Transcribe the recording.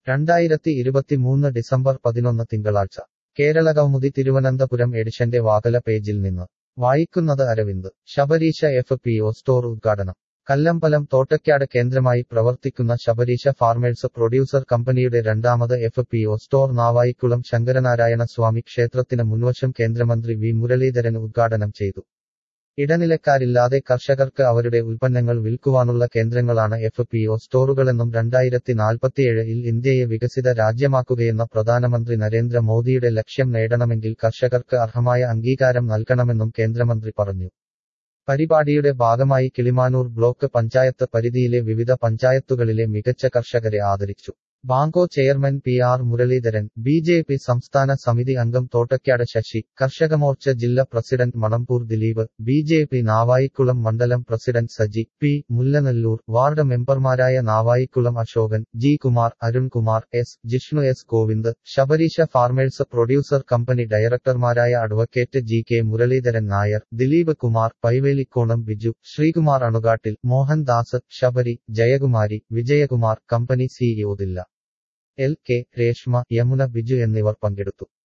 രണ്ടായിരത്തി ഇരുപത്തിമൂന്ന് ഡിസംബർ പതിനൊന്ന് തിങ്കളാഴ്ച കേരളകൗമുദി തിരുവനന്തപുരം എഡിഷന്റെ വാകല പേജിൽ നിന്ന് വായിക്കുന്നത് Aravind Sabareesha F P O store ഉദ്ഘാടനം കല്ലമ്പലം തോട്ടയ്ക്കാട് കേന്ദ്രമായി പ്രവർത്തിക്കുന്ന ശബരീശ ഫാർമേഴ്സ് പ്രൊഡ്യൂസർ കമ്പനിയുടെ രണ്ടാമത് F P O store Navaikulam Sankaranarayana Swami ക്ഷേത്രത്തിന് മുൻവശം കേന്ദ്രമന്ത്രി വി മുരളീധരൻ ഉദ്ഘാടനം ചെയ്തു ഇടനിലക്കാരില്ലാതെ കർഷകർക്ക് അവരുടെ ഉൽപ്പന്നങ്ങൾ വിൽക്കുവാനുള്ള കേന്ദ്രങ്ങളാണ് എഫ് പി ഒ സ്റ്റോറുകളെന്നും രണ്ടായിരത്തി നാൽപ്പത്തിയേഴിൽ ഇന്ത്യയെ വികസിത രാജ്യമാക്കുകയെന്ന പ്രധാനമന്ത്രി നരേന്ദ്ര മോദിയുടെ ലക്ഷ്യം നേടണമെങ്കിൽ കർഷകർക്ക് അർഹമായ അംഗീകാരം നൽകണമെന്നും കേന്ദ്രമന്ത്രി പറഞ്ഞു പരിപാടിയുടെ ഭാഗമായി കിളിമാനൂർ ബ്ലോക്ക് പഞ്ചായത്ത് പരിധിയിലെ വിവിധ പഞ്ചായത്തുകളിലെ മികച്ച കർഷകരെ ആദരിച്ചു ബാങ്കോ chairman P R Muraleedharan B J P സംസ്ഥാന സമിതി അംഗം തോട്ടയ്ക്കാട് ശശി കർഷക മോർച്ച ജില്ലാ president Manamboor Dileep B J P Navaikulam മണ്ഡലം president Saji P Mullanellur ward മെമ്പർമാരായ Navaikulam Ashokan G Kumar Arunkumar S Jishnu S Kovind Sabareesha farmers producer company ഡയറക്ടർമാരായ advocate G K Muraleedharan Nair Dileep Kumar Paivelikonam Biju Sreekumar അണുകാട്ടിൽ മോഹൻദാസ് ശബരി ജയകുമാരി വിജയകുമാർ കമ്പനി സിഇഒ ദില്ല എൽ കെ രേഷ്മ യമുന ബിജു എന്നിവർ പങ്കെടുത്തു